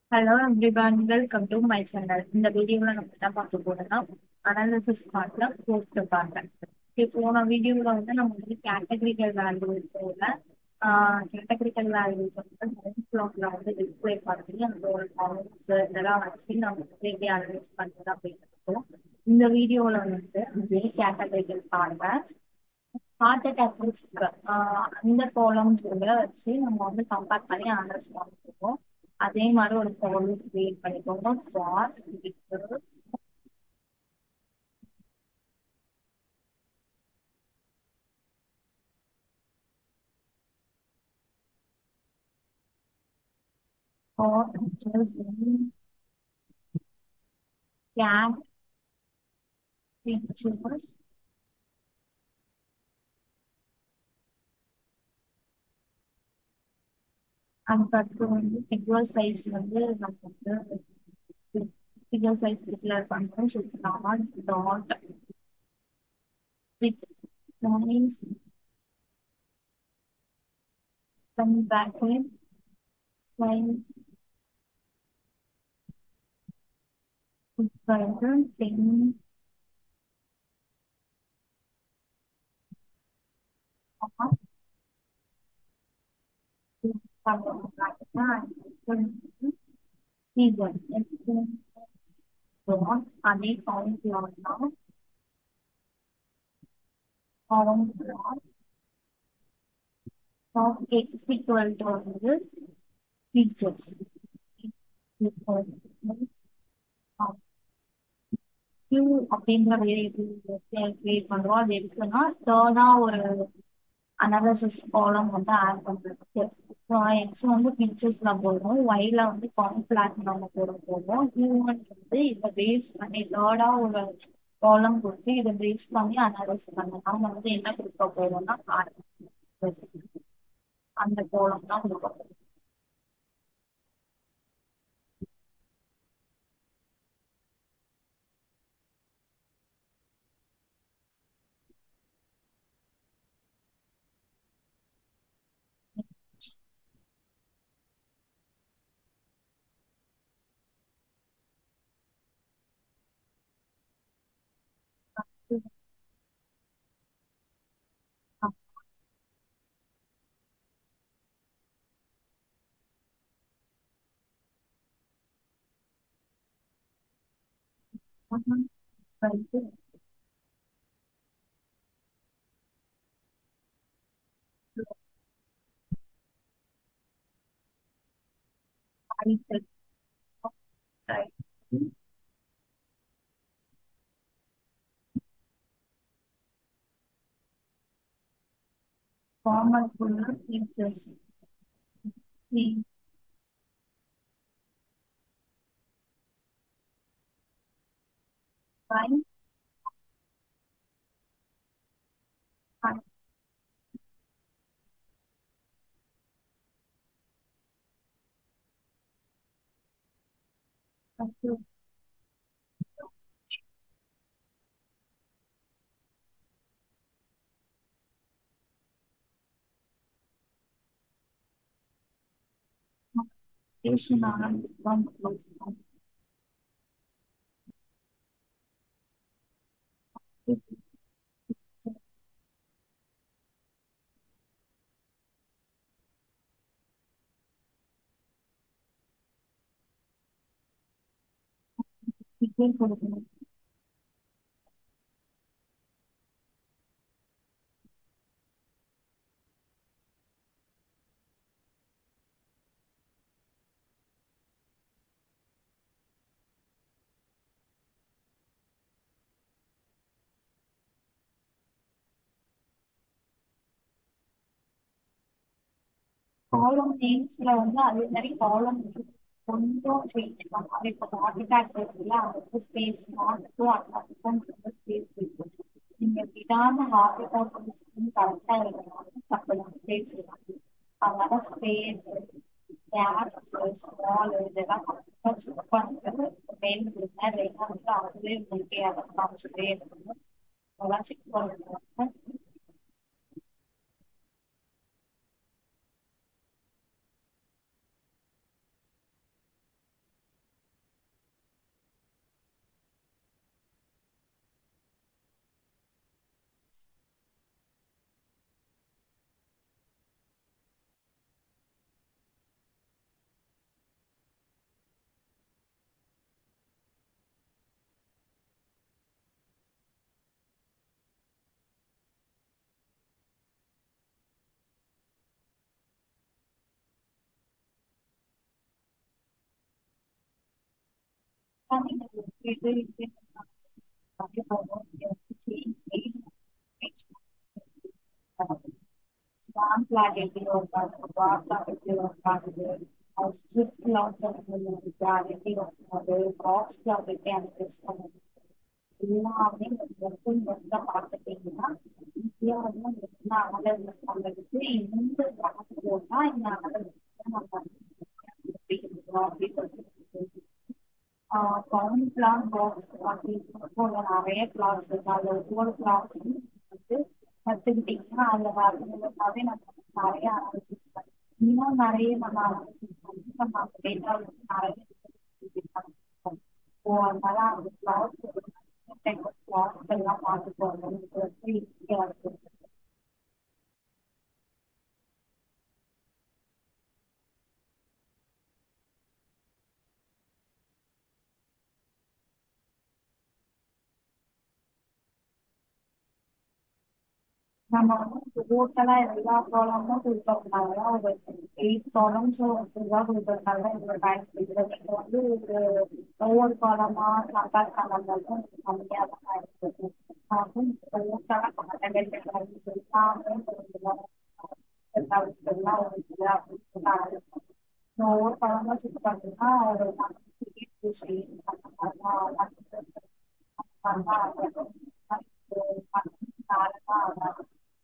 Hello everyone welcome to my channel இந்த வீடியோவில் நம்ம என்ன பார்க்க போறோம்னா அனாலிசிஸ் பார்ட்ல ஃபோர்த் பார்ட் போன வீடியோவில் வந்து நம்ம வந்து கேட்டகரிக்கல் வேல்யூஸோட கேட்டகரிக்கல் வேல்யூஸ் வந்து மெயின் பிளாக்ல வந்து டிஸ்பிளே பண்ணி அதோட காலம்ஸ் இதெல்லாம் வச்சு நம்ம வந்து எப்படி அனலைஸ் பண்ணுறது அப்படின்னு இந்த வீடியோவில் வந்து அதே கேட்டகரிக்கல் பார்ட்டை ஹார்ட் அட்டாக் ரிஸ்க் அந்த காலம்ஸ் வச்சு நம்ம வந்து கம்பேர் பண்ணி அனலைஸ் பண்ணிருக்கோம் அதே மாதிரி ஒரு ஃபார்ம் கிரியேட் பண்ணிக்கோங்க for equals for just in cat pictures அதுக்கடுத்து வந்து ஃபிகர் சைஸ் வந்து நம்ம வந்து ஃபிகர் சைஸ் டிக்ளேர் பண்ணுறோம் so dot dot with size from bracket size equal to 10 comma அதே கவுண்ட் பிளாட்னா count plot of x equal to வந்து features q அப்படிங்கிற வேரியபிள் கிரியேட் பண்றோம் அது எதுக்குன்னா தேர்டா ஒரு அனாலிசிஸ் காலம் வந்து ஆட் பண்றதுக்கு எக்ஸ் வந்து பிக்சர்ஸ்ல போடுறோம் ஒய்ல வந்து காம்ப்ளாட் நம்ம போட போடுறோம் ஹியூமன் வந்து இதை பேஸ் பண்ணி தேர்டா ஒரு காலம் கொடுத்து இதை பேஸ் பண்ணி அனாலிஸ் பண்ணலாம் நம்ம வந்து என்ன கொடுக்க போறோம்னா அந்த கோலம் தான் கொடுக்க போறோம் Right. Right. Formal full features. Three. Five. Five. Two. Station on one close. Begin கொடுக்கணும் காலம் நேம்ஸ்ல வந்து அதே மாதிரி காலம் கொஞ்சம் சேஞ்ச் பண்ணலாம் இப்போ ஹார்ட் அட்டாக் இருக்குல்ல அதுக்கு ஸ்பேஸ் ஹார்ட்டுக்கும் அட்டாக்குக்கும் ஸ்பேஸ் இருக்கு நீங்க விடாம ஹார்ட் அட்டாக் கரெக்டா இருக்கணும் தப்பலாம் ஸ்பேஸ் இருக்கு அதனால ஸ்பேஸ் கேப்ஸ் ஸ்மால் இதெல்லாம் கரெக்டா செக் பண்ணிட்டு மெயின் கொடுங்க இல்லைன்னா வந்து அதுவே உங்களுக்கே அதை காமிச்சுட்டே இருக்கணும் அதெல்லாம் செக் பண்ணுங்க இது அப்படி போகும் ஸ்வாம் பிளாட் எப்படி ஒர்க் ஆகுது வார் பிளாட் எப்படி ஒர்க் ஆகுது ஸ்ட்ரிப் பிளாட் எப்படி ஒர்க் ஆகுது காஸ்ட் பிளாட் எப்படி அனலைஸ் பண்ணுது எல்லாமே ஒர்க்கும் ஒர்க்கா பார்த்துட்டீங்கன்னா ஈஸியா வந்து என்ன அனலைஸ் பண்றதுக்கு இந்த பிளாட் போட்டா இந்த அனலைஸ் நம்ம அப்படின்னு பவுன் பிளான் பாக்ஸ் நிறைய பிளாட்ஸ் இருக்கு அதுல ஒவ்வொரு பிளாட்ஸ் வந்து கத்துக்கிட்டீங்கன்னா அதுல வரவே நம்ம நிறைய அனாலிசிஸ் பண்ணி இன்னும் நிறைய நம்ம அனாலிசிஸ் பண்ணி நம்ம அந்த டேட்டா வந்து நிறைய ஸோ அதனால அந்த பிளாட்ஸ் பிளாட்ஸ் எல்லாம் பார்த்துக்கோங்க உங்களுக்கு வந்து ஈஸியா இருக்கும் நம்ம வந்து டோட்டலா எல்லா ப்ராப்ளமும் கொடுக்கறதுனால ஒரு எயிட் ப்ராப்ளம்ஸ் ஃபுல்லா கொடுக்கறதுனால இந்த டைம் பிடிக்கிறது நீங்க வந்து ஒரு ஒவ்வொரு ப்ராப்ளமா கம்பேர் பண்ணும்போது கம்மியா தான் இருக்குது அதுவும் டோட்டலா கான்டென்ட் எல்லாரும் சொல்லாம எல்லாம் ஒரு இது அப்படின்னு ஒவ்வொரு ப்ராப்ளமும் செக் பண்ணீங்கன்னா ஒரு ஆகாது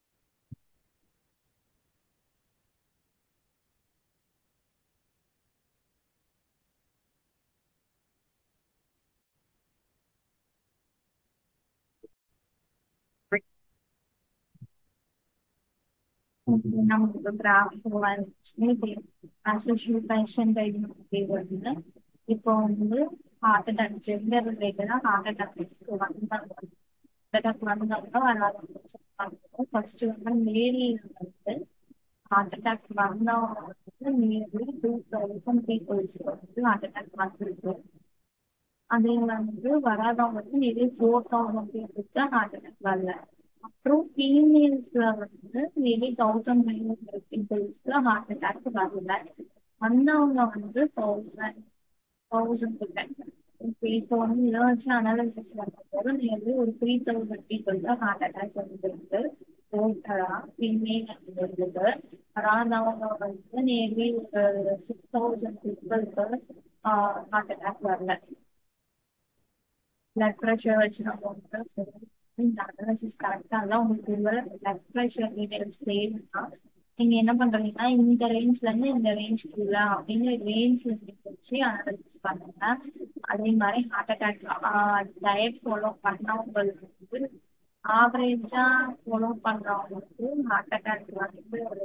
நமக்கு கிராஃப் வந்துச்சு அசோசியல் பென்ஷன் கைடு வந்து இப்போ வந்து ஹார்ட் அட்டாக் ஜெண்டர் ரிலேட்டடா ஹார்ட் அட்டாக் வந்தாங்க அட்டாக் வந்தவங்க வராது ஃபர்ஸ்ட் வந்து லேடி வந்து ஹார்ட் அட்டாக் வந்தவங்க வந்து நியர்லி டூ தௌசண்ட் பீப்புள்ஸ் வந்து ஹார்ட் அட்டாக் வந்திருக்கு அதே வந்து வராதவங்க வந்து நியர்லி ஃபோர் தௌசண்ட் பீப்புளுக்கு ஹார்ட் அட்டாக் வரல அப்புறம் ஃபீமேல்ஸ்ல வந்து மேபி தௌசண்ட் நைன் ஹண்ட்ரட் பீப்புள்ஸ்க்கு ஹார்ட் அட்டாக் வரல வந்தவங்க வந்து தௌசண்ட் தௌசண்ட் கிட்ட இப்போ வந்து இதை வச்சு அனாலிசிஸ் பண்ணும்போது நியர்லி ஒரு த்ரீ தௌசண்ட் பீப்புள் தான் ஹார்ட் அட்டாக் வந்துருக்கு டோட்டலா ஃபீமேல் இருந்தது வராதவங்க வந்து நியர்லி ஒரு சிக்ஸ் தௌசண்ட் பீப்புளுக்கு ஹார்ட் அட்டாக் வரல பிளட் ப்ரெஷர் வச்சு நம்ம வந்து சொல்லணும் இந்த அனாலிசிஸ் கரெக்டா தான் உங்களுக்கு ஒருவேளை பிளட் ப்ரெஷர் டீடைல்ஸ் தேவைன்னா நீங்க என்ன பண்றீங்கன்னா இந்த ரேஞ்ச்ல இருந்து இந்த ரேஞ்ச்க்குள்ள அப்படின்னு ரேஞ்ச்ல வச்சு அனாலிசிஸ் பண்ணுங்க அதே மாதிரி ஹார்ட் அட்டாக் டயட் ஃபாலோ பண்ணவங்களுக்கு வந்து ஆவரேஜா ஃபாலோ பண்றவங்களுக்கு ஹார்ட் அட்டாக் வந்து ஒரு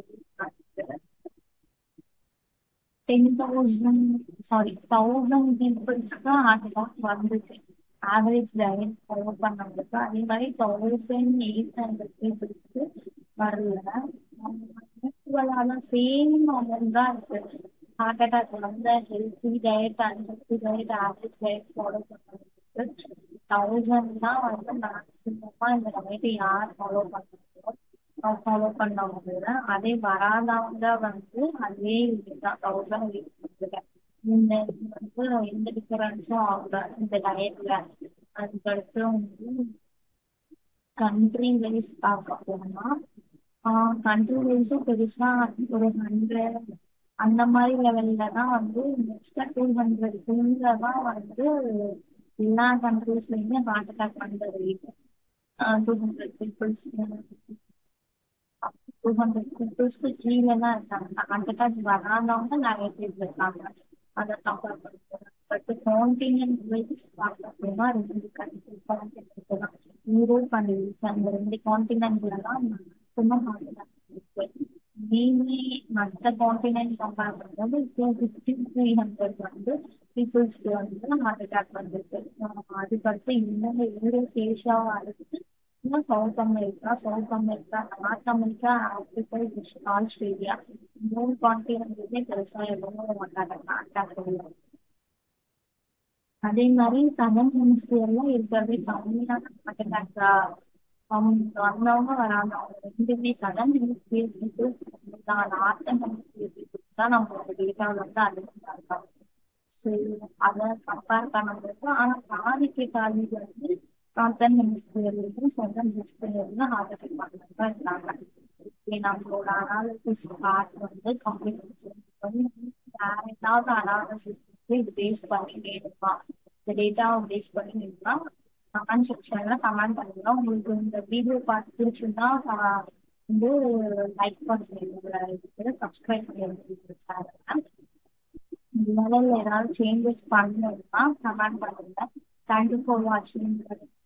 டென் தௌசண்ட் சாரி தௌசண்ட் பீப்புள்ஸ்க்கு ஹார்ட் அட்டாக் வந்துச்சு ஆவரேஜ் டயட் ஃபாலோ பண்ணவங்களுக்கு அதே மாதிரி தௌசண்ட் எயிட் ஹண்ட்ரட் பீப்புள்ஸ்க்கு வரல ஈக்குவலான சேம் அமௌண்ட் தான் இருக்கு ஹார்ட் அட்டாக் வந்து healthy diet unhealthy diet average diet follow பண்ணவங்களுக்கு தௌசண்ட் தான் வந்து மேக்ஸிமமா இந்த டயட் யார் ஃபாலோ பண்ணுறாங்களோ ஃபாலோ பண்ணவங்க அதே வராதவங்க வந்து அதே இதுதான் தௌசண்ட் இந்த வந்து எந்த டிஃபரன்ஸும் ஆகல இந்த டயட்ல அதுக்கடுத்து வந்து கண்ட்ரி வைஸ் பார்க்க போனா கண்ட்ரி வைஸும் பெருசா ஒரு ஹண்ட்ரட் அந்த மாதிரி லெவல்ல தான் வந்து மோஸ்டா டூ ஹண்ட்ரட் குள்ள தான் வந்து எல்லா கண்ட்ரீஸ்லயுமே ஹார்ட் அட்டாக் பண்றது two hundred peoples two hundred பீப்புள்ஸ்க்கு கீழே தான் இருக்காங்க ஹார்ட் அட்டாக் வராதவங்க நிறைய பேர் இருக்காங்க அதை கம்பேர் பண்ணுறோம் பட் கான்டினென்ட் வைஸ் பார்க்க போனா ரெண்டு கண்ட்ரி கான்டினென்ட் தான் யூரோப் அண்ட் அந்த ரெண்டு கான்டினென்ட்ல தான் மேக்ஸிமம் ஹார்ட் அட்டாக் இருக்கு மீனே மற்ற கான்டினென்ட் கம்பேர் பண்ணும்போது டூ ஃபிஃப்டி த்ரீ ஹண்ட்ரட் வந்து பீப்புள்ஸ்க்கு வந்து ஹார்ட் அட்டாக் வந்திருக்கு அதுக்கடுத்து இன்னும் யூரோப் ஏஷியாவும் அடுத்து இன்னும் south America south America north America Africa Australia மூணு கான்டினென்ட்லயுமே பெருசா எதுவும் மாட்டாங்க அட்டாக் இல்லை அதே மாதிரி சதன் ஹெமிஸ்பியர்ல இருக்கிறது கம்மியான ஹார்ட் அட்டாக்கா வந்தவங்க வராதவங்க ரெண்டுமே சதன் ஹெமிஸ்பியர் பீப்புள் தான் நார்த்தன் ஹெமிஸ்பியர் பீப்புள் தான் நம்மளோட டேட்டாவில் வந்து அதிகமாக இருக்காங்க ஸோ அதை கம்பேர் பண்ணும்போது ஆனா பாதிக்கு பாதி வந்து நார்த்தன் ஹெமிஸ்பியர் இருந்து சதன் ஹெமிஸ்பியர் இருந்து ஹார்ட் அட்டாக் பண்ணுறது தான் இருந்தாங்க ஓகே நம்மளோட அனாலிசிஸ் பார்ட் வந்து கம்ப்ளீட் வந்து வேற ஏதாவது அனாலிசிஸ் வந்து இது பேஸ் பண்ணி வேணுமா இந்த டேட்டாவை பேஸ் பண்ணி வேணுமா கமெண்ட் செக்ஷன்ல கமெண்ட் பண்ணுங்க உங்களுக்கு இந்த வீடியோ பார்த்து பிடிச்சிருந்தா ஆஹ் வந்து லைக் பண்ணுங்க சப்ஸ்கிரைப் பண்ணிருங்க சேனல் இந்த வேலையில ஏதாவது சேஞ்சஸ் பண்ணணும்னா கமெண்ட் பண்ணுங்க தேங்க்யூ ஃபார் வாட்சிங்